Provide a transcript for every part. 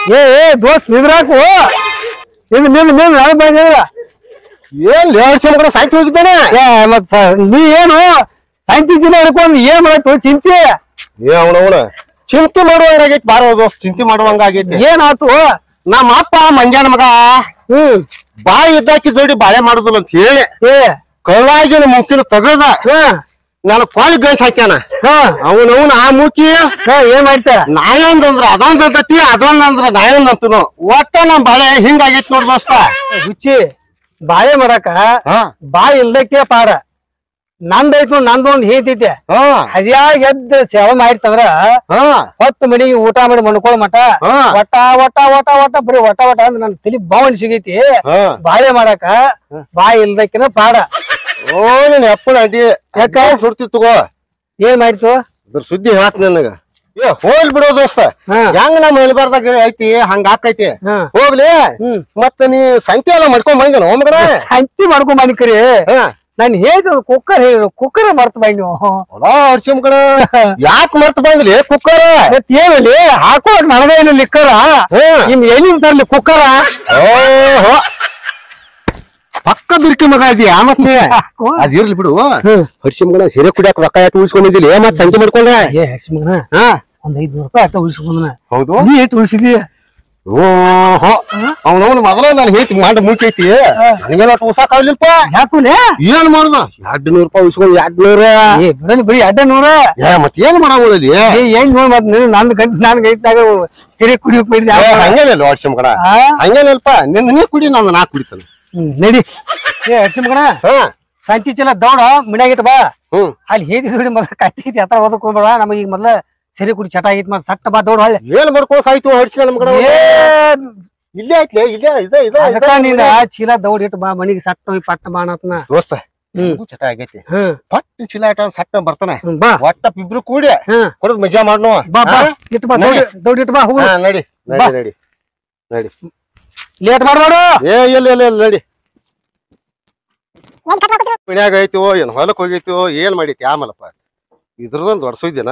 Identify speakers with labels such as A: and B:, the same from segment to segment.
A: ಏ ಏ ದೋಸ್ತ್ ನಿದ್ರಾಕು ನಿಂದ ನಿಂದ ನಿಂದ ನಾನು ಬಂದಿಲ್ಲ
B: ಏನ್ ಲೇಡ್ಸಮ್ ಕೂಡ ಸಾಯ್ತು ಹೋಗಿದ್ದಾನೆ
A: ಏ ಮತ್ ಸ- ನೀ ಏನು ಸಾಯಂತಿ ಜಿಲ್ಲೆ ಹಿಡ್ಕೊಂಡು ಏನ್ ಮಾಡಾಯ್ತು ಚಿಂತೆ
B: ಏ ಅವನವನ ಚಿಂತೆ ಮಾಡುವಂಗಾಗೈತಿ ಬಾರ ದೋಸ್ತ್ ಚಿಂತೆ ಮಾಡುವಂಗಾಗೈತಿ
A: ಏನಾತು
B: ನಮ್ಮ ಅಪ್ಪ ಮಂಗ್ಯಾನ ಮಗ
A: ಹ್ಮ್
B: ಬಾಯಿ ಇದ್ದಾಕಿ ಜೋಡಿ ಬಾಳೆ ಮಾಡುದಿಲ್ಲ ಅಂತ ಹೇಳಿ
A: ಏ
B: ಕಳ್ಳಾಗಿನ ಮುಕ್ಕಿನ ತಗದ
A: ಹಾ
B: ನಾನು ಕೋಳಿ ಗಂಟ್ ಹಾಕ್ಯಾನ
A: ಹಾ
B: ಅವನವನ ಆ ಮೂಕಿ
A: ಹಾ ಏನ್ ಮಾಡ್ತಾ
B: ನಾಯೊಂದಂದ್ರ ಅದೊಂದ್ ಅಂತತಿ ಅದೊಂದಂದ್ರ ನಾಯೊಂದ್ ಅಂತನು ಒಟ್ಟ ನಮ್ ಬಾಳೆ ಹಿಂಗಾಗೈತಿ ನೋಡ್ ದೋಸ್ತ
A: ಹುಚ್ಚಿ ಬಾಳೆ ಮಾಡಾಕ
B: ಹಾ
A: ಬಾಯಿ ಇಲ್ದಕ್ಕೆ ಪಾಡ ನಂದೈತು ನಂದು ಒಂದ್ ಹೇತೈತೆ
B: ಹಾ
A: ಹರಿಯಾಗಿ ಎದ್ದ ಸೇವೆ ಮಾಡಿರ್ತಂದ್ರ
B: ಹಾ
A: ಹೊತ್ತು ಮನಿಗೆ ಊಟ ಮಾಡಿ ಮಣ್ಕೊಳ ಮಟ
B: ಹಾ.
A: ಒಟ್ಟ ಒಟ್ಟ ಒಟ್ಟ ಒಟ್ಟ ಬರೀ ಒಟ್ಟ ಒಟ್ಟ ಅಂದ್ ನನ್ ತಲಿ ಬಾವಣಿ ಸಿಗೈತಿ
B: ಹಾ
A: ಬಾಳೆ ಮಾಡಾಕ ಬಾಯಿ ಇಲ್ದಕ್ಕಿನ ಪಾಡ
B: ಓ ನೀನ್ ಅಪ್ಪನ ಅಡ್ಡಿ ಯಾಕ ಸುಡ್ತಿ ತಗೋ
A: ಏನ್ ಮಾಡ್ತು
B: ಅದ್ರ ಸುದ್ದಿ ಹೇಳ್ತ ನನಗ ಏ ಹೋಗ್ಲಿ ಬಿಡೋ ದೋಸ್ತ
A: ಹಾ.
B: ಹೆಂಗ್ ನಮ್ಮ ಹೇಳ್ಬಾರ್ದಾಗ ಐತಿ ಹಂಗ ಆಕೈತಿ
A: ಹಾ
B: ಹೋಗ್ಲಿ
A: ಹ್ಮ್
B: ಮತ್ತ ನೀ ಸಂಖ್ಯೆ ಎಲ್ಲ ಮಾಡ್ಕೊಂಡ್ ಬಂದಿನ ಮಗನ
A: ಹಂತಿ ಮಾಡ್ಕೊಂಡ್ ಬನ್ನಿ ಕರಿ
B: ಹಾ
A: ನಾನು ಹೇಳ್ದ ಕುಕ್ಕರ್ ಹೇಳು ಕುಕ್ಕರ್ ಮರ್ತ ಬೈ ನೀವು
B: ಹರ್ಷಮ್ ಕಣ ಯಾಕೆ ಮರ್ತ ಬಂದ್ಲಿ ಕುಕ್ಕರ್
A: ಮತ್ ಏನಲ್ಲಿ ಹಾಕೋಕ್ ನನಗೇನು ಲಿಕ್ಕರ ನಿಮ್ ಎಲ್ಲಿಂದ ತರ್ಲಿ ಕುಕ್ಕರ
B: ಓಹೋ ಪಕ್ಕ ಬಿರ್ಕಿ ಮಗ ಇದೀಯ ಮತ್ ನೀ ಅದ್ ಇರ್ಲಿ ಬಿಡು ಹರ್ಷಮ್ ಕಣ ಸೀರೆ ಕುಡಿಯಾಕ ರೊಕ್ಕ ಯಾಕೆ ಉಳಿಸ್ಕೊಂಡಿದ್ದಿಲ್ಲ ಮತ್ ಸಂಖ್ಯೆ ಮಾಡ್ಕೊಂಡೆ
A: ಏ ಹಸಿಮಗನ
B: ಹಾ
A: ಒಂದ್ ಐದ್ನೂರು ರೂಪಾಯಿ ಅಟ್ಟ ಉಳಿಸ್ಕೊಂಡನ
B: ಹೌದು
A: ನೀ ಎಷ್ಟು ಉಳಿಸಿದಿ
B: ಓಹೋ ಅವನವನು ಮೊದಲ ನಾನು ಹೇಳ್ತಿ ಮಾಡಿ ಮುಗಿತೈತಿ ನನಗೇನ ಅಷ್ಟು ಉಸಾಕ್ ಆಗ್ಲಿಲ್ಪ
A: ಯಾಕುಲೆ
B: ಏನ್ ಮಾಡುದ ಎರಡ್ ನೂರು ರೂಪಾಯಿ ಉಳಿಸ್ಕೊಂಡು ಎರಡ್ ನೂರ
A: ಏ ಬಿಡಲಿ ಬರೀ ಅಡ್ಡ ನೂರ
B: ಏ ಮತ್ ಏನ್ ಮಾಡಾವಲ್ಲಿ
A: ಏ ಏನ್ ನೋಡ್ ಮತ್ ನೀನು ನಂದ್ ಗಂಟ್ ನಾನ್ ಗೈಟ್ನಾಗ ಸಿರಿ ಕುಡಿಯೋಕ್ ಬಿಡ್ಲಿ
B: ಹಂಗೇನಿಲ್ಲ ವಾಟ್ಸಮ್ ಕಣ ಹಂಗೇನಿಲ್ಪ ನಿಂದ ನೀ ಕುಡಿ ನಂದು ನಾ ಕುಡಿತಾನೆ
A: ನಡಿ ಏ ಹಸಿಮಗನ
B: ಹಾ
A: ಸಂತಿ ಚಲ ದೌಡ ಮಿಡಾಗಿಟ್ ಬಾ
B: ಹ್ಮ್
A: ಅಲ್ಲಿ ಹೇದಿ ಸುಡಿ ಮೊದ್ಲ ಕತ್ತಿ ಹತ್ರ ಓದಕ್ ಹೋಗ್ಬೇಡ ನಮಗೆ ಈಗ ಮೊದ್ಲ ಸರಿ ಕುಡಿ ಚಟ ಆಗೈತ್ ಮತ್ ಸಟ್ಟ ಬಾ ದೌಡ ಹೊಳ್ಳೆ
B: ಏನ್ ಮಾಡ್ಕೋ ಸಾಯ್ತು ಹರ್ಸ್ಕೊಂಡ್ ನಮ್ ಕಡೆ
A: ಏ
B: ಇಲ್ಲೇ ಐತ್ಲೆ ಇಲ್ಲೇ ಇದ ಇದ
A: ಅದಕ್ಕ ನೀನ್ ಚೀಲ ದೌಡ್ ಇಟ್ಟು ಬಾ ಮನಿಗೆ ಸಟ್ಟ ಹೋಗಿ ಪಟ್ಟ ಬಾ ಅನ್ನತ್ನ
B: ದೋಸ್ತ
A: ಹ್ಮ್.
B: ನನಗೂ ಚಟ ಆಗೈತಿ
A: ಹ್ಮ್
B: ಪಟ್ ಚೀಲ ಇಟ್ಟ ಸಟ್ಟ ಬರ್ತಾನೆ
A: ಹ್ಮ್, ಬಾ
B: ಒಟ್ಟ ಇಬ್ರು ಕೂಡಿ
A: ಹ್ಮ್
B: ಕೊಡದ್ ಮಜಾ ಮಾಡ್ನೋ
A: ಬಾ ಬಾ
B: ಹಾ?
A: ಇಟ್ಟು ಬಾ ದೌಡ್ ದೌಡ್ ಇಟ್ಟು ಬಾ ಹೋಗು
B: ಹಾ, ನಡಿ
A: ಬಾ.
B: ನಡಿ ನಡಿ ನಡಿ
A: ಲೇಟ್ ಮಾಡ್ಬೇಡ
B: ಏ ಇಲ್ಲ ಇಲ್ಲ ಇಲ್ಲ ನಡಿ ಮನ್ಯಾಗ ಐತಿವೋ ಏನ್ ಹೊಲಕ್ ಹೋಗೈತಿವೋ ಏನ್ ಮಾಡೈತಿ ಆಮಲಪ್ಪ ಇದ್ರದೊಂದು ಹೊಡ್ಸೋಯ್ದೇನ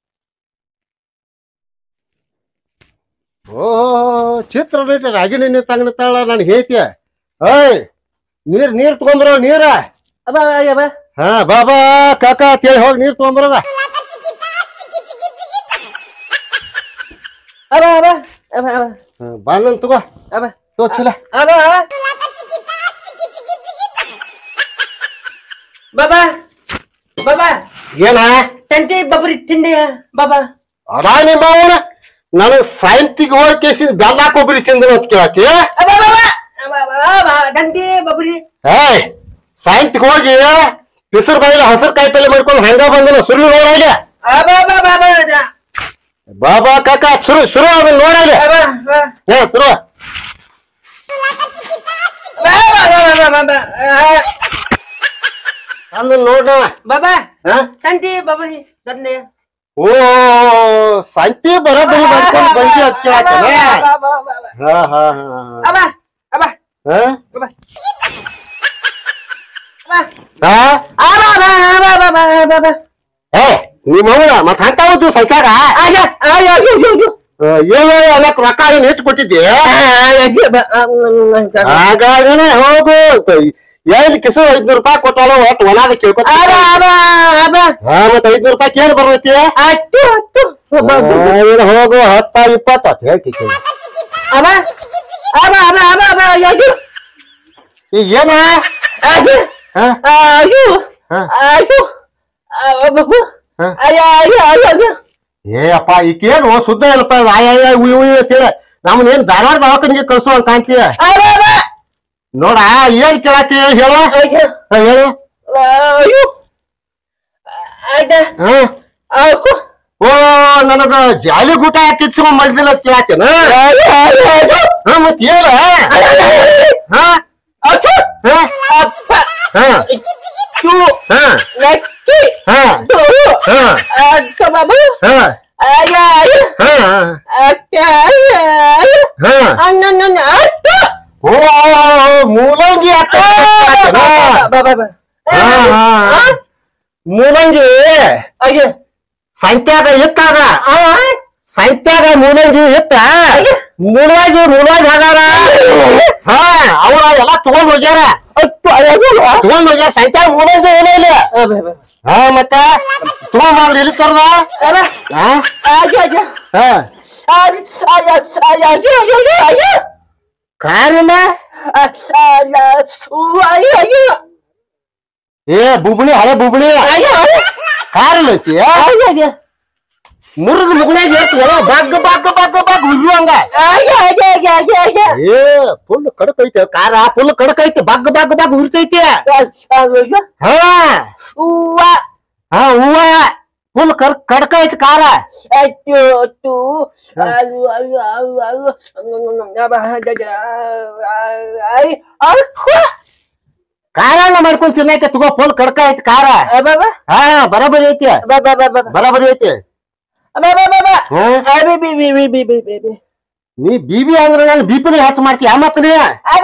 B: ಓ ಚಿತ್ರ ರಾಗಿ ನೆನೆ ತಂಗತಾಳ ನನ್ ಹೇತ್ಯ ಓಯ್ ನೀರ್ ನೀರ್ ತಗೊಂಬರೋ ನೀರ ಹಾ ಬಾಬಾ ಕಾಕ ಅಂತೇಳಿ ಹೋಗಿ ನೀರ್ ತಗೊಂಬರದ ಬಂದನ್ ತಗೋ ತಗೋ ಚೀಲ
C: ಬಾಬಾ ಬಾಬಾ
B: ಏನ
C: ತಂತಿ ಬಬ್ರಿ ತಿಂಡಿಯ ಬಾಬಾ
B: ಅಡಾ ನಿಮ್ಮ ಅವನ ನಾನು ಸಾಯಂತಿಗೆ ಹೋಗಿ ಕೇಸಿನ ಬೆಲ್ಲ ಕೊಬ್ಬರಿ ತಿಂದನ ಅಂತ ಕೇಳತಿ
C: ತಂತಿ ಬಬ್ರಿ
B: ಏಯ್ ಸಾಯಂತಿಗೆ ಹೋಗಿ ಬಿಸಿರು ಬಾಯಿಲ ಹಸಿರು ಕಾಯಿ ಪಲ್ಲೆ ಮಾಡ್ಕೊಂಡು ಹಂಗ ಬಂದನ ಸುರು ನೋಡಾಗ ಬಾಬಾ ಕಾಕ ಸುರು ಸುರು ಅದನ್ನ ನೋಡಾಗ ಹಾ ಸುರು ಅದನ್ನ ನೋಡ
C: ಬಾಬಾ
B: ಹಾ
C: ತಂತಿ ಬಬ್ರಿ ತಂದೆ
B: ಓ ಸಂತಿ ಬರೋಬ್ಬರಿ ಮಾಡ್ಕೊಂಡು ಬಂದಿ ಅಂತ ಕೇಳತ್ತೇನೆ ಹಾ ಹಾ ಹಾ
C: ಅಬ್ಬ ಅಬ್ಬ
B: ಹಾ
C: ಅಬ್ಬ
B: ಹಾ ಏ ನಿಮ್ಮ ಅವನ ಮತ್ ಅಂತಾವತ್ತು ಸಂಚಾರ ಏನೋ ಎಲ್ಲಕ್ ರೊಕ್ಕ ಏನ್ ಹೆಚ್ಚು ಕೊಟ್ಟಿದ್ದೆ ಹಾಗಾಗಿನೇ ಹೋಗು ಏನ್ ಕಿಸು ಐದ್ನೂರು ರೂಪಾಯಿ ಕೊಟ್ಟಾಲ ಒಟ್ಟು ಒಣಾದ ಕೇಳ್ಕೊತ ಹಾ ಮತ್ ಐದ್ನೂರು ರೂಪಾಯಿ ಕೇಳಿ ಬರ್ತೈತಿ
C: ಅಟ್ಟು ಅಟ್ಟು
B: ಏನ್ ಹೋಗು ಹತ್ತ ಇಪ್ಪತ್ತ ಅಂತ ಹೇಳ್ತಿ ಕೇಳಿ.
C: ಅಬ್ಬ ಅಬ್ಬ ಅಬ್ಬ ಅಬ್ಬ ಅಬ್ಬ ಅಯ್ಯೋ
B: ಈಗ ಏನ
C: ಅಯ್ಯೋ
B: ಹಾ
C: ಅಯ್ಯೋ
B: ಹಾ
C: ಅಯ್ಯೋ ಅಬ್ಬ
B: ಹಾ
C: ಅಯ್ಯೋ ಅಯ್ಯೋ ಅಯ್ಯೋ ಅಯ್ಯೋ
B: ಏ ಅಪ್ಪ ಈಕೇನು ಶುದ್ಧ ಇಲ್ಲಪ್ಪ ಇದು ಆಯ್ ಆಯ್ ಉಯ್ ಉಯ್ ಅಂತೇಳಿ ನಮ್ಮನ್ನ ಏನ್ ಧಾರವಾಡ ದವಾಖಾನಿಗೆ ಕಳ್ಸು ಅಂತ ಕಾಣ್ತೀಯ
C: ಅಬ್ಬ ಅಬ್ಬ
B: ನೋಡ ಏನ್ ಕೇಳತ್ತಿ ಹೇಳ
C: ಅಯ್ಯೋ
B: ಹೇಳು
C: ಅಯ್ಯೋ ಆಯ್ತಾ
B: ಹಾ
C: ಅಯ್ಯೋ
B: ಓ ನನಗ ಜಾಲಿ ಗೂಟ ಕಿತ್ಸ್ಕೊಂಡ್ ಮಾಡಿದಿಲ್ಲ ಅಂತ ಕೇಳತ್ತೇನ ಹಾ ಮತ್ ಹೇಳ ಹಾ
C: ಅಚ್ಚು
B: ಹಾ
C: ಅಪ್ಪ
B: ಹಾ
C: ಚು
B: ಹಾ
C: ಲಕ್ಕಿ
B: ಹಾ
C: ದೋರು
B: ಹಾ
C: ಅಕ್ಕ ಬಾಬು
B: ಹಾ
C: ಅಯ್ಯ ಅಯ್ಯ
B: ಹಾ
C: ಅಕ್ಕ ಅಯ್ಯ ಅಯ್ಯ
B: ಹಾ
C: ಅನ್ನ ಅಕ್ಕ
B: ಓ ಮೂಲಂಗಿ ಅಕ್ಕ
C: ಬಾ ಬಾ ಬಾ
B: ಹಾ, ಹಾ. ಮೂಲಂಗಿ
C: ಅಯ್ಯ
B: ಸಂತ್ಯಾಗ ಇತ್ತಾಗ ಸಂತ್ಯಾಗ ಮೂಲಂಗಿ ಇತ್ತ ಮುಳುವಾಗಿ ಮುಳುವಾಗಿ ಹಾಗಾರ ಹಾ ಅವ್ರ ಎಲ್ಲಾ ತಗೊಂಡ್ ಹೋಗ್ಯಾರ ತಗೊಂಡ್ ಹೋಗ್ಯಾರ ಸಂಚಾರ ಮುಳುವಾಗಿ ಇಲ್ಲ ಇಲ್ಲ ಹಾ ಮತ್ತ ತಗೊಂಡ್ ಎಲ್ಲಿ ತರದ ಹಾ ಹಾ ಕಾರಿಲ್ಲ ಏ ಬುಬ್ಳಿ ಹಳೆ ಬುಬ್ಳಿ ಕಾರಿಲ್ಲ ಐತಿ ಮುರಿದ ಮುಗುಳ್ಯಾಗ ಇರ್ತದ ಬಗ್ಗ ಬಗ್ಗ ಬಗ್ಗ ಬಗ್ಗ ಉರಿಯುವಂಗ ಏ ಫುಲ್ ಕಡಕ್ ಐತೆ ಕಾರ ಫುಲ್ ಕಡಕ್ ಐತೆ ಬಗ್ಗ ಬಗ್ಗ ಬಗ್ಗ ಉರಿತೈತಿ ಹಾ ಹಾ ಹೂವ ಫುಲ್ ಕರ್ ಕಡಕ ಐತಿ ಕಾರ ಕಾರನ ಮಾಡ್ಕೊಂಡ್ ತಿನ್ನೈತೆ ತಗೋ ಫುಲ್ ಕಡಕ ಐತಿ ಕಾರ ಹಾ ಬರಬರಿ ಐತಿ ಬರಬರಿ ಐತಿ ಹ್ಮ್ ನೀ ಬಿಬಿ ಅಂದ್ರ ನಾನು ಬಿಪಿನ ಹೆಚ್ಚು ಮಾಡ್ತೀಯ ಮತ್ತ ನೀ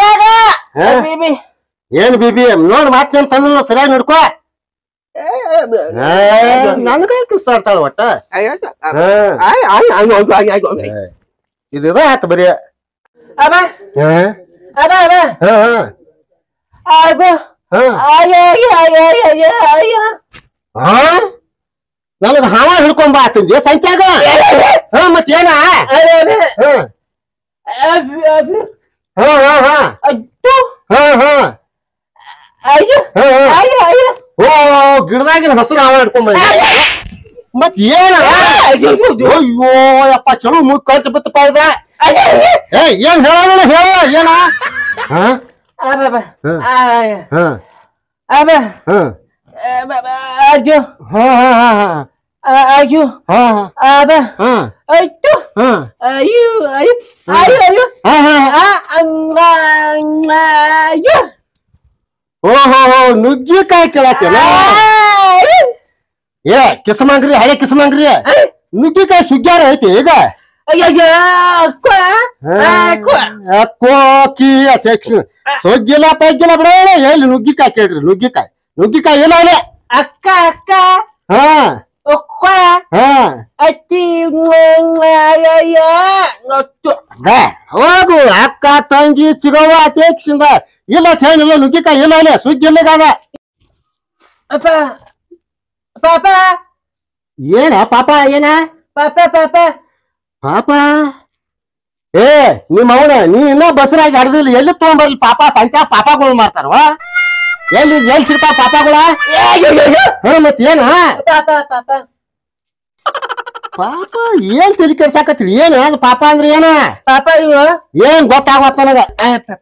B: ಏನ್ ಬಿಬಿ ನೋಡ್ ಮಾತ್ ಏನ್ ತಂದಿಲ್ಲ ಸರಿಯಾಗಿ ನೋಡ್ಕೋ ನನಗ ಕಿಸ್ತಾಡ್ತಾಳ ಒಟ್ಟ ಹಾ. ಇದು ಇದ ಆತ ಬರೀ ಹಾ ಹಾ ಹಾ ಹಾ ನನಗ ಹಾವ ಹಿಡ್ಕೊಂಡ್ ಬಾ ಆತಂದಿ ಸಂಖ್ಯಾಗ ಹಾ ಮತ್ತೇನ ಹಾ ಹಾ ಹಾ ಹಾ ಹಾ ಹಾ ಹಾ ಹಾ ಹಾ ಓ ಗಿಡದಾಗಿನ ಹಸಿರು ಹಾವ ಹಿಡ್ಕೊಂಡ್ ಬಂದ ಮತ್ ಏನ ಅಯ್ಯೋ ಯಪ್ಪ ಚಲೋ ಮುಗ್ ಕಟ್ ಬತ್ತಪ್ಪ ಇದ ಏ ಏನ್ ಹೇಳ ಹೇಳ ಏನ ಹಾ ಹಾ ಹಾ ಹಾ ಹಾ ಹಾ ಹಾ ಹಾ ಹಾ ಹಾ ಹಾ ಹಾ ಹಾ ಹಾ ಓಹೋ ನುಗ್ಗಿಕಾಯಿ ಕೇಳತ್ತೇನ ಏ ಕಿಸಮಂಗ್ರಿ ಹಳೆ ಕಿಸಮಂಗ್ರಿ ನುಗ್ಗಿಕಾಯಿ ಸುಗ್ಗ್ಯಾರ ಐತಿ ಈಗ ಕೋಕಿ ಅಧ್ಯಕ್ಷ ಸೊಗ್ಗಿಲ್ಲ ಪಗ್ಗಿಲ್ಲ ಬಿಡ ಎಲ್ಲಿ ನುಗ್ಗಿಕಾಯಿ ಕೇಳ್ರಿ ನುಗ್ಗಿಕಾಯಿ ನುಗ್ಗಿಕಾಯಿ ಇಲ್ಲ ಇಲ್ಲ
C: ಅಕ್ಕ ಅಕ್ಕ
B: ಹಾ
C: ಒಕ್ಕ
B: ಹಾ
C: ಅತ್ತಿ ನೊತ್ತು
B: ಗ, ಹೋಗು ಅಕ್ಕ ತಂಗಿ ಚಿಗವ್ವ ಅಧ್ಯಕ್ಷಿಂದ ಇಲ್ಲ ಅಂತ ಹೇಳಿಲ್ಲ ನುಗ್ಗಿಕಾಯಿ ಇಲ್ಲ ಇಲ್ಲ ಸುಗ್ಗಿ ಇಲ್ಲಗಾದ
C: ಅಪ್ಪ ಪಾಪ
B: ಏನ ಪಾಪ ಏನ
C: ಪಾಪ ಪಾಪ
B: ಪಾಪ ಏ ನಿಮ್ಮ ಅವನ ನೀ ಇನ್ನ ಬಸರಾಗಿ ಹಡ್ದಿಲ್ಲ ಎಲ್ಲಿ ತಗೊಂಡ್ಬರ್ಲಿ ಪಾಪ ಸಂಖ್ಯಾ ಪಾಪಗಳು ಮಾಡ್ತಾರವ ಎಲ್ಲಿ ಎಲ್ಲಿ ಸಿಗ್ತಾವ ಪಾಪಗಳ ಹಾ ಮತ್ ಏನ
C: ಪಾಪ ಪಾಪ
B: ಪಾಪ ಏನ್ ತಲೆ ಕೆಡ್ಸಾಕತ್ರಿ ಏನ ಅದು ಪಾಪ ಅಂದ್ರೆ ಏನ
C: ಪಾಪ ಇವ
B: ಏನ್ ಗೊತ್ತಾಗತ್ತ ನನಗ
C: ಆ, ಪಾಪ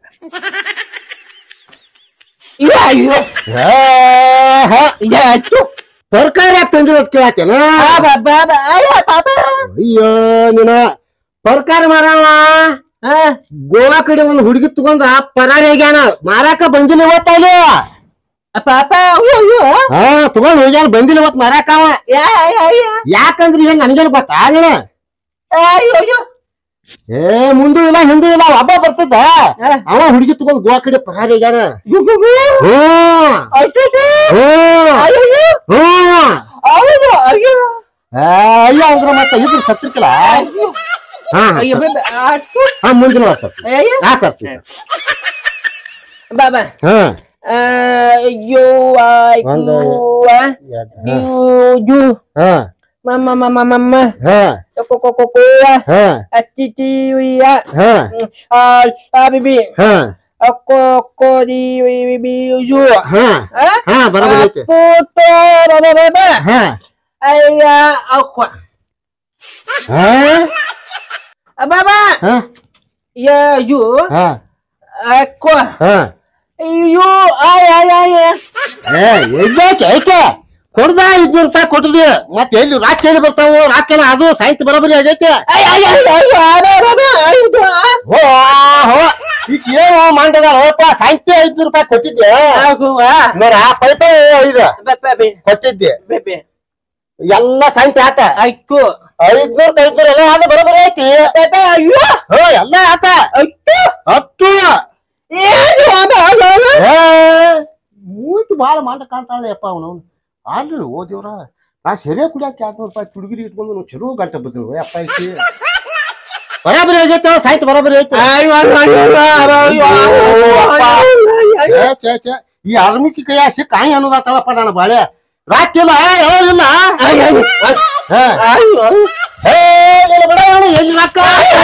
C: ಇವ ಇವ
B: ಏ, ಹ,
C: ಯಾತು
B: ತರಕಾರಿ ಯಾಕೆ ತಂದಿರೋದ್ ಕೇಳತ್ತೇನ
C: ಪಾಪ ಪಾಪ ಅಯ್ಯ ಪಾಪ
B: ಅಯ್ಯೋ ನೀನ ತರಕಾರಿ ಮಾರವ
C: ಹಾ
B: ಗೋವಾ ಕಡೆ ಒಂದ್ ಹುಡುಗಿ ತಗೊಂಡ ಪರಾರಿ ಆಗ್ಯಾನ ಮಾರಾಕ ಬಂದಿಲ್ಲ ಇವತ್ತ ಅಲ್ಲಿ
C: ಪಾಪ ಅಯ್ಯೋ ಅಯ್ಯೋ
B: ಹಾ ತಗೊಂಡ್ ಹೋಗ್ಯಾನ ಬಂದಿಲ್ಲ ಇವತ್ ಮಾರಾಕ ಅವ
C: ಯಾ ಯಾ ಯಾ
B: ಯಾಕಂದ್ರೆ ಏನ್ ನನಗೇನು ಗೊತ್ತಾ ನೀನ
C: ಅಯ್ಯೋ ಅಯ್ಯೋ
B: ಏ ಮುಂದೂ ಇಲ್ಲ ಹಿಂದೂ ಇಲ್ಲ ಒಬ್ಬ ಬರ್ತಿದ್ದ ಅವ ಹುಡುಗಿ ತಗೊಂಡ್ ಗೋವಾ ಕಡೆ ಪರಾರಿ ಆಗ್ಯಾನ
C: ಗು ಗು ಗು
B: ಹ್ಮ್
C: ಅಯ್ಯೋ
B: ಹ್ಮ್
C: ಅಯ್ಯೋ
B: ಹ್ಮ್
C: ಅಯ್ಯೋ ಅಯ್ಯೋ
B: ಆ, ಅಯ್ಯೋ ಅಂದ್ರ ಮತ್ತೆ ಇದ್ರ ಸತ್ತಿರ್ಕಲ್ಲ ಹಾ
C: ಅಯ್ಯೋ ಬಾಬಾ ಆತು
B: ಹಾ ಮುಂದಿನ ವರ್ಷ
C: ಅಯ್ಯೋ
B: ಹಾ ತರ್ತೀನಿ
C: ಬಾಬಾ
B: ಹಾ
C: ಅಯ್ಯೋ
B: ಒಂದು
C: ಅಯ್ಯೋ ಯು
B: ಹಾ
C: ಮಮ್ಮ ಮಮ್ಮ ಮಮ್ಮ
B: ಹಾ
C: ಕೊ ಕೊ ಕೊ ಕೊ
B: ಹಾ
C: ಅತ್ತಿತಿ ಉಯ್ಯ
B: ಹಾ
C: ಆ ಆ ಬಿಬಿ
B: ಹಾ
C: ಅಕ್ಕೋ ಅಕ್ಕೋ ದಿ ವಿ ವಿ ಬಿ ಯು
B: ಹಾ
C: ಆ
B: ಹಾ ಬರೋબર ಐತಿ
C: ಪುಟ ರಬ
B: ಹಾ
C: ಅಯ್ಯ ಅಕ್ಕ
B: ಹಾ
C: ಬಾಬಾ
B: ಹಾ
C: ಯ ಯು
B: ಹಾ
C: ಅಕ್ಕ
B: ಹಾ
C: ಯು ಆಯ್ ಆಯ್ ಆಯ್
B: ಏ ಎದ್ದಾಕೆ ಐಕೆ ಕೊಡ್ದ ಐದ್ನೂರು ರೂಪಾಯಿ ಕೊಟ್ಟಿದ್ವಿ ಮತ್ತೆ ಎಲ್ಲಿ ರಾಕ್ ಎಲ್ಲಿ ಬರ್ತಾವು ರಾಕ್ ಎಲ್ಲ ಅದು ಸಾಹಿತ್ಯ ಬರೋಬರಿ ಆಗೈತೆ
C: ಆಯ್ ಆಯ್ ಆಯ್ ಆಯ್ ಆಯ್ ಆಯ್ ಆಯ್
B: ಹೋ ಹೋ ಈಗ ಏನು ಮಂಡದ ಹೋಪ ಸಾಹಿತ್ಯ ಐದ್ನೂರು ರೂಪಾಯಿ ಕೊಟ್ಟಿದ್ದೆ
C: ಆಗುವ
B: ನೋಡ ಪೈಪ ಐದು
C: ಬೇಬಿ
B: ಕೊಟ್ಟಿದ್ದೆ
C: ಬೇಬಿ
B: ಎಲ್ಲ ಸಾಹಿತ್ಯ ಆತ
C: ಅಯ್ಯೋ
B: ಐದ್ನೂರ್ ಐದ್ನೂರ್ ಎಲ್ಲ ಅದು ಬರೋಬರಿ ಐತಿ
C: ಬೇಬಿ ಅಯ್ಯೋ
B: ಹೋ ಎಲ್ಲ ಆತ
C: ಅಯ್ಯೋ
B: ಹತ್ತು
C: ಏನು ಅದ ಅದ
B: ಏ ಮೂಯ್ತು ಬಾಳ ಮಾಡ ಕಾಣ್ತಾಳೆ ಅಪ್ಪ ಅವನು ಅಲ್ಲಿ ಓ ದೇವ್ರ ನಾ ಸರಿಯಾಗಿ ಕುಡಿಯಾಕ ಎರಡ್ನೂರು ರೂಪಾಯಿ ತುಡುಗಿರಿ ಇಟ್ಕೊಂಡು ನಾವು ಚಲೋ ಗಂಟೆ ಬಿದ್ದು ಅಪ್ಪ ಐತಿ ಬರಾಬರಿ ಆಗೈತೆ ಸಾಯ್ತು ಬರಾಬರಿ ಐತೆ ಛೇ, ಛೇ, ಛೇ. ಈ ಆರ್ಮಿಕಿ ಕೈ ಸಿಕ್ಕ ಕಾಯಿ ಅನ್ನೋದಾತಳಪ್ಪ ನನ್ನ ಬಾಳೆ ರಾಕಿಲ್ಲ ಇಲ್ಲ ಹಾ. ಏ, ನೀನು ಬಿಡ ಅವನು, ಎಲ್ಲಿ ರೊಕ್ಕ?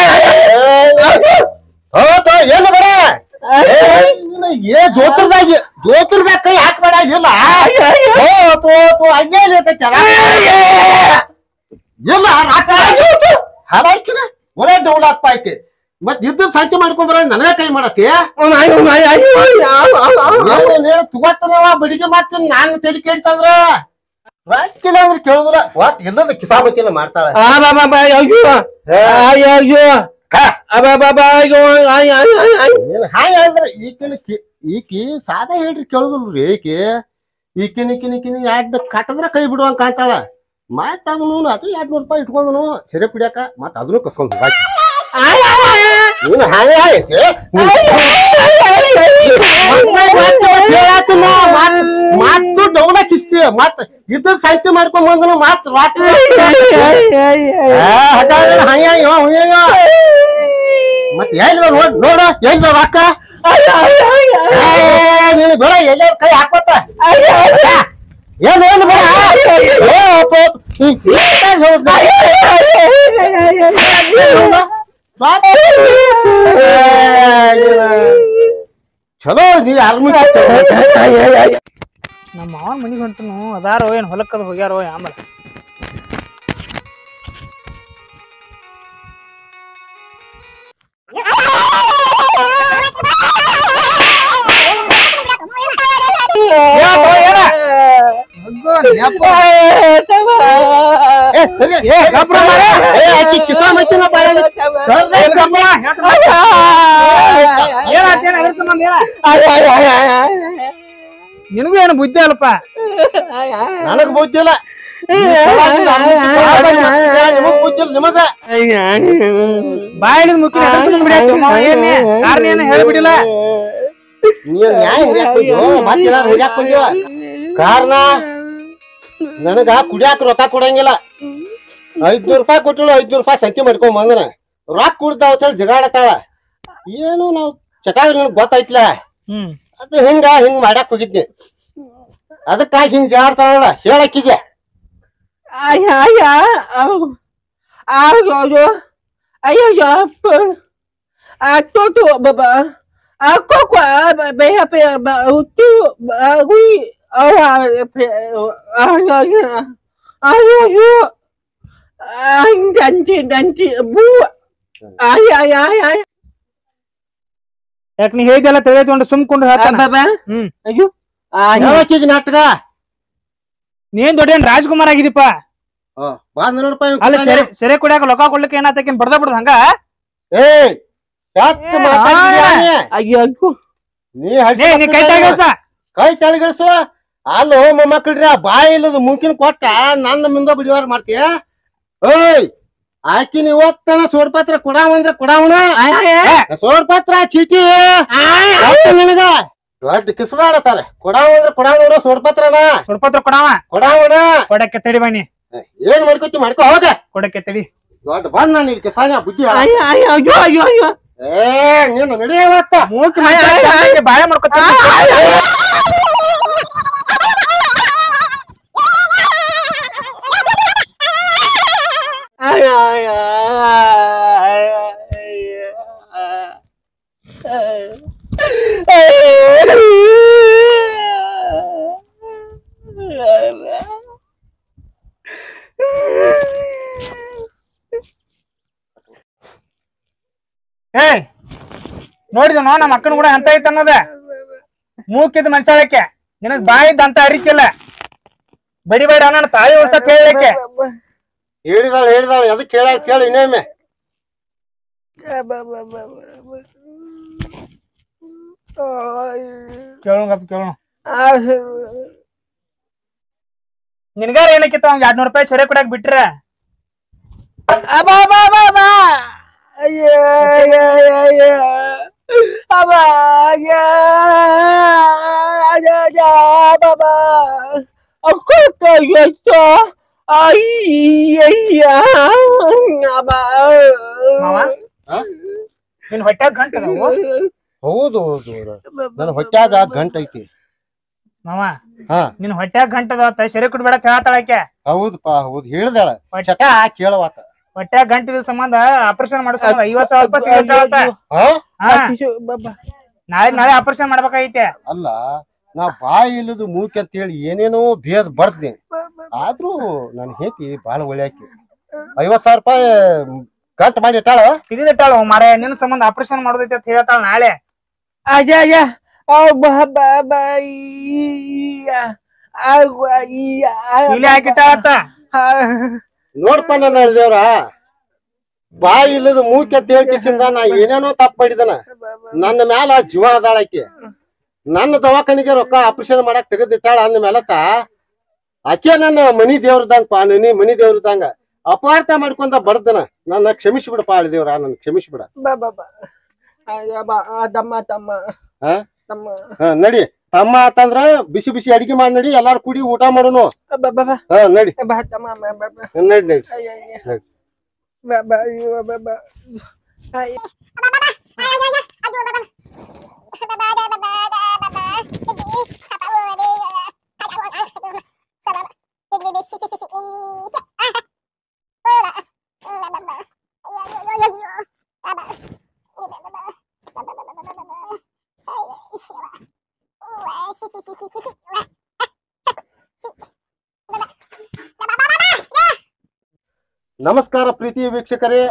B: ಹೌದು, ಎಲ್ಲಿ ಬಿಡ? ಏ, ನೀನು ಏ ಜೋತ್ರದಾಗ ಜೋತ್ರದಾಗ ಕೈ ಹಾಕ್ಬೇಡ ಇಲ್ಲ ಓ, ತೋ, ತೋ, ಹಂಗೆ ಇರ್ತೈತೆ ಅಲ್ಲ? ಇಲ್ಲ ರೊಕ್ಕ ಹಾಳಾಯ್ಕಿನ ಒಳ್ಳೆ ಡೌಲ್ ಹಾಕ್ಪ ಆಯ್ಕೆ ಮತ್ ಇದ್ದ ಸಂಖ್ಯೆ ಮಾಡ್ಕೊಂಡ್ ಬರ ನನಗ ಕೈ ಮಾಡತ್ತಿ ತಗೋತಾನವ ಬಡಿಗೆ ಮಾಡ್ತೀನಿ ನಾನು ತಲೆ ಕೇಳ್ತಂದ್ರ ರಾಕಿಲ್ಲ ಅಂದ್ರೆ ಕೇಳಿದ್ರ ಒಟ್ ಎಲ್ಲದ ಕಿಸಾಬತ್ತಿನ ಮಾಡ್ತಾಳ ಏನ್ ಹಾಯ್ ಅಂದ್ರ ಈಕಿನ ಕಿ- ಈಕಿ ಸಾದಾ ಹೇಳ್ರಿ ಕೇಳುದಿಲ್ರಿ ಈಕಿ ಈಕಿನ ಈಕಿನ ಈಕಿನ ಎರಡ್ ಕಟ್ಟದ್ರ ಕೈ ಬಿಡುವಂಗ ಕಾಂತಾಳ ಮತ್ ಅದನ್ನು ಅದು ಎರಡ್ ನೂರ್ ರೂಪಾಯಿ ಇಟ್ಕೊಂಡನು ಸೆರೆ piಡ್ಯಾಕ ಮತ್ ಅದನ್ನು ಕಸ್ಕೊಂಡ್ ಬಾಕಿ ನೀನು ಹಾಯ್ ಐತಿ ಮತ್ತು ಡೌನ ಕಿಸ್ತಿ ಮತ್ ಇದ್ದ ಸಾಹಿತ್ಯ ಮಾಡ್ಕೊಂಡ್ ಬಂದನು ಮತ್ ರಾತ್ರಿ ಮತ್ ಎಲ್ಲಿದ ನೋಡ್ ನೋಡ ಎಲ್ಲಿದ ರೊಕ್ಕ ಏ, ನೀನು ಬೇಡ ಎಲ್ಲಾರ ಕೈ ಹಾಕೋತ ಏನು ಏನು ಬೇಡ ಏ, ಅಪ್ಪ, ಈ- ಈ ಕೈ ಹೋಗ್ದ. ಚಲೋ ನೀ ಆರ್ಮಿ
A: ನಮ್ಮ ಮಾವನ ಮನಿಗೆ ಹೊಂಟನು ಅದಾರೋ ಏನ್ ಹೊಲಕ್ಕದ ಹೋಗ್ಯಾರೋ ಆಮೇಲೆ ನಿನಗೂ ಏನು ಬುದ್ಧಿ ಅಲ್ಪ
B: ನನಗ್ ಬುದ್ಧಿಲ್ಲ ನಿಮಗ್ ಬುದ್ಧಿಲ್ಲ ನಿಮಗ
A: ಬಾಯಿಲಿದ ಮುಕ್ಕಿ ಕಾರಣ ಏನು ಹೇಳ್ಬಿಡಿಲ್ಲ
B: ನೀನ್ ನ್ಯಾಯ ಹಿರಿಯಾಕ್ ಹೋಗ್ಯೋ ಮತ್ತೆ ಏನಾರು ಹಿರಿಯಾಕ್ ಹೋಗ್ಯೋ ಕಾರಣ ನನಗ ಕುಡಿಯಾಕ ರೊಕ್ಕ ಕೊಡಂಗಿಲ್ಲ ಐದ್ನೂರ್ ರೂಪಾಯಿ ಕೊಟ್ಟಳು ಐದ್ನೂರ್ ರೂಪಾಯಿ ಸಂಖ್ಯೆ ಮಾಡ್ಕೊಂಡ್ ಬಂದನ ರೊಕ್ಕ ಕುಡ್ದಾವ ಅಂತ ಹೇಳಿ ಜಗಾಡತಾಳ ಏನು ನಾವ್ ಚಟಾವಿ ನನಗ್ ಗೊತ್ತಾಯ್ತಲ್ಲ
A: ಹ್ಮ್
B: ಅದು ಹಿಂಗ ಹಿಂಗ್ ಮಾಡಾಕ್ ಹೋಗಿದ್ನಿ ಅದಕ್ಕಾಗಿ ಹಿಂಗ್ ಜಾಡ್ತಾಳ ಹೇಳಕ್ಕಿಗೆ
A: ಯಾಕೆ ನೀ ಹೇಳಿದೆಲ್ಲ ತಿಳಿದುಕೊಂಡು ಸುಮ್ಕೊಂಡು ಹೇಳ್ತಾನ ಹ್ಮ್
B: ಹೇಳಕ್ಕಿಗೆ ನಾಟಕ
A: ನೀನ್ ದೊಡ್ಡ ಏನ್ ರಾಜ್ಕುಮಾರ್ ಆಗಿದಿಪ್ಪ
B: ಬಾ ನೂರು ರೂಪಾಯಿ
A: ಅಲ್ಲ ಸೆರೆ ಸೆರೆ ಕುಡಿಯಾಕ ಲೊಕ್ಕ ಕೊಡ್ಲಿಕ್ಕೆ ಏನಾತಕೇನ್ ಬಡ್ದ ಬಿಡ್ದ ಹಂಗ
B: ಏ ಯಾಕ್ ಮಾತಾಡ್ತೀಯ ನೀ?
C: ಅಯ್ಯೋ
B: ನೀ
A: ಏ
B: ಹಡ್ಸಿ
A: ನೀ ಕೈ ತಾಗಸ
B: ಕೈ ತೆಳಗಿಳಿಸು ಅಲ್ಲೋ ಮೊಮ್ಮಕ್ಕಳ್ರಿ ಆ ಬಾಯಿ ಇಲ್ಲದ ಮುಂಕಿನ ಕೊಟ್ಟ ನನ್ನ ಮುಂದೆ ಬಿಡಿವಾರ ಮಾಡ್ತೀಯ ಓಯ್ ಆಕಿನ ಇವತ್ತನ ಸೋರ್ಪತ್ರ ಕೊಡಾವಂದ್ರ ಕೊಡಾವಣ ಸೋರ್ಪತ್ರ ಚೀಟಿ ಕೊಡ್ತೀನಿ ನಿನಗ ದೊಡ್ಡ ಕಿಸದಾಡತಾರ ಕೊಡಾವಂದ್ರ ಕೊಡಾವಣ ಸೋರ್ಪತ್ರನ
A: ಸುಡ್ಪತ್ರ ಕೊಡವ
B: ಕೊಡಾವಣ
A: ಕೊಡಕ್ಕೆ ತಡಿ ಬನ್ನಿ
B: ಏನ್ ಮಾಡ್ಕೊತಿ ಮಾಡ್ಕೊ ಹೋಗ
A: ಕೊಡಕ್ಕೆ ತಡಿ
B: ದೊಡ್ಡ ಬಂದ್ ನಾನು ಈಗ ಕಿಸಾನ ಬುದ್ಧಿ ಹೇಳ.
C: ಅಯ್ಯೋ ಅಯ್ಯೋ ಅಯ್ಯೋ
B: ಏ ನೀನು ನಡೆಯವತ್ತ
A: ಮೂಕ್ ಬಾಯ ಮಾಡ್ಕೊತ ಏ ನೋಡಿದ ನೋ ನಮ್ಮ ಅಕ್ಕನ ಕೂಡ ಅಂತ ಐತೆ ಅನ್ನೋದ ಮೂಕಿದ್ ಮನ್ಸಾಳಕ್ಕೆ ನಿನಗ್ ಬಾಯಿದ್ ಅಂತ ಅರಿಕಿಲ್ಲ ಬಡಿ ಬೇಡ ನನ್ನ ತಾಯಿ ಉಳ್ಸಕ್ ಹೇಳಕ್ಕೆ
B: ಹೇಳಿದಾಳ ಹೇಳಿದಾಳ ಎದಕ್ ಕೇಳ ಕೇಳಿ ಇನ್ನೊಮ್ಮೆ
A: ಕೇಳೋಣಪ್ಪ ಕೇಳೋಣ ನಿನ್ಗಾರ ಏನಕ್ಕಿತ್ತ ಒಂದ್ ಎರಡ್ ನೂರ್ ರೂಪಾಯಿ ಸೆರೆ ಕುಡಿಯಾಕ ಬಿಟ್ರ ಮಾವ ನಿನ್ ಹೊಟ್ಯಾಗ ಗಂಟ ಅದಾವು
B: ಹೌದು ಹೌದು ನನ್ನ ಹೊಟ್ಯಾಗ ಗಂಟ ಐತಿ
A: ಮಾವ
B: ಹಾ
A: ನಿನ್ ಹೊಟ್ಯಾಗ ಗಂಟ ಅದಾವ ಸರಿ ಕುಡ್ಬೇಡ ಕೇಳತ್ತಾಳಕ್ಕೆ
B: ಹೌದಪ್ಪ ಹೌದು ಹೇಳ್ದಾಳ ಚಟ ಕೇಳವಾತ
A: ಹೊಟ್ಯಾಗ ಗಂಟಿದ ಸಂಬಂಧ ಆಪರೇಷನ್ ಮಾಡಿಸ್ಕೊಂಡ ಐವತ್ ಸಾವಿರ ರೂಪಾಯಿ ticket ಹೇಳತ್ತ.
B: ಹಾ
A: ಹಾ ನಾಳೆ ನಾಳೆ ಆಪರೇಷನ್ ಮಾಡ್ಬೇಕಾಗೈತೆ
B: ಅಲ್ಲ ನಾ ಬಾಯಿ ಇಲ್ಲದ ಮೂಕಿ ಅಂತ ಹೇಳಿ ಏನೇನೋ ಭೇದ ಬಡ್ದ್ನಿ ಆದ್ರೂ ನನ್ ಹೇತಿ ಬಾಳ ಒಳ್ಳೆಯಾಕಿ ಐವತ್ ಸಾವಿರ ರೂಪಾಯಿ ಗಂಟ್ ಮಾಡಿ ಇಟ್ಟಾಳ
A: ತಿರಿದಿಟ್ಟಾಳ ಮಾರ ನಿನ್ ಸಂಬಂಧ ಆಪರೇಷನ್ ಮಾಡೋದೈತೆ ಅಂತ ಹೇಳ್ತಾಳ ನಾಳೆ
C: ಅಜ್ಜ ಅಜ್ಜ
A: ಇಲ್ಲಿ ಹಾಕಿಟ್ಟಾಳತ್ತ
B: ನೋಡ್ಪ ನನ್ನ ಹೇಳಿದೇವ್ರ ಬಾಯಿ ಇಲ್ಲದ ಮೂಕಿ ಅಂತ ಹೇಳ್ಕಿಸಿಂದ ನಾ ಏನೇನೋ ತಪ್ಪು ಮಾಡಿದನ ನನ್ನ ಮ್ಯಾಲ ಜೀವ ಅದಾಳ ಆಕಿ ನನ್ನ ದವಾಖಾನಿಗೆ ರೊಕ್ಕ ಆಪರೇಷನ್ ಮಾಡಕ್ ತೆಗೆದಿಟ್ಟಾಳ ಅಂದ ಮೇಲತ್ತ ಆಕೆ ನನ್ನ ಮನಿ ದೇವ್ರದಂಗಪ್ಪ ನನಿ ಮನಿ ದೇವ್ರದಂಗ ಅಪಾರ್ಥ ಮಾಡ್ಕೊಂಡ ಬಡ್ದನ ನನ್ನ ಕ್ಷಮಿಸಿ ಬಿಡಪ್ಪ ಹೇಳಿದೇವ್ರ ನನ್ನ ಕ್ಷಮಿಸಿ ಬಿಡ
C: ತಮ್ಮ ತಮ್ಮ
B: ಹಾ?
C: ತಮ್ಮ
B: ಹಾ ನಡಿ ತಮ್ಮ ಆತಂದ್ರ ಬಿಸಿ ಬಿಸಿ ಅಡಿಗೆ ಮಾಡಿ ನಡಿ ಎಲ್ಲಾರು ಕೂಡಿ ಊಟ ಮಾಡೋನು
C: ಬಾಬಾ
B: ಹಾ ನಡಿ
C: ಬಾ ತಮ್ಮ ಬಾಬಾ
B: ನಡಿ ನಡಿ
C: ಬಾಬಾ ಬಾಬಾ
B: ನಮಸ್ಕಾರ ಪ್ರೀತಿ ವೀಕ್ಷಕರೇ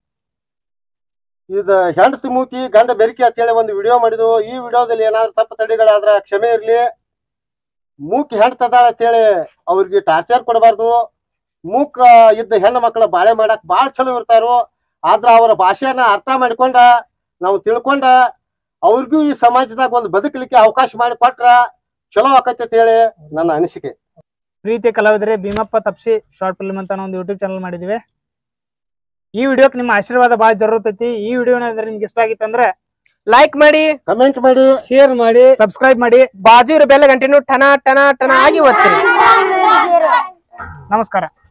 B: ಇದು ಹೆಂಡತಿ ಮೂಕಿ ಗಂಡ ಬೆರಿಕೆ ಅಂತೇಳಿ ಒಂದು ವಿಡಿಯೋ ಮಾಡಿದ್ವು ಈ ವಿಡಿಯೋದಲ್ಲಿ ಏನಾದ್ರು ತಪ್ಪು ತಡೆಗಳಾದ್ರ ಕ್ಷಮೆ ಇರ್ಲಿ ಮೂಕಿ ಹೆಂಡ್ತದಾಳ ಅಂತೇಳಿ ಅವ್ರಿಗೆ ಟಾರ್ಚರ್ ಕೊಡಬಾರ್ದು ಮೂಕ ಇದ್ದ ಹೆಣ್ಣು ಮಕ್ಕಳ ಬಾಳೆ ಮಾಡಕ್ ಬಾಳ ಚಲೋ ಇರ್ತಾರೋ ಆದ್ರ ಅವರ ಭಾಷೆಯನ್ನ ಅರ್ಥ ಮಾಡ್ಕೊಂಡ ನಾವು ತಿಳ್ಕೊಂಡ ಅವ್ರಿಗೂ ಈ ಸಮಾಜದಾಗ ಒಂದು ಬದುಕಲಿಕ್ಕೆ ಅವಕಾಶ ಮಾಡಿ ಕೊಟ್ರ ಚಲೋ ಆಕೈತೆ ಅಂತೇಳಿ ನನ್ನ ಅನಿಸಿಕೆ
A: ಪ್ರೀತಿ ಕಲಾವಿದರೆ ಭೀಮಪ್ಪ ತಪ್ಸಿ ಶಾರ್ಟ್ ಫಿಲ್ಮ್ ಅಂತ ಒಂದು ಯೂಟ್ಯೂಬ್ ಚಾನಲ್ ಮಾಡಿದಿವಿ ಈ ವಿಡಿಯೋಕ್ ನಿಮ್ಮ ಆಶೀರ್ವಾದ ಬಹಳ ಜರೂರತ್ ಐತಿ ಈ ವಿಡಿಯೋ ಏನಾದ್ರೆ ನಿಮ್ಗೆ ಇಷ್ಟ ಆಗಿತ್ತಂದ್ರೆ
C: ಲೈಕ್ ಮಾಡಿ
B: ಕಮೆಂಟ್ ಮಾಡಿ
A: ಶೇರ್ ಮಾಡಿ ಸಬ್ಸ್ಕ್ರೈಬ್ ಮಾಡಿ
C: ಬಾಜು ಇರೋ ಬೆಲ್ಲ ಗಂಟೆನು ಟನ ಟನ ಟನ ಆಗಿ ಒತ್ತಿರಿ
A: ನಮಸ್ಕಾರ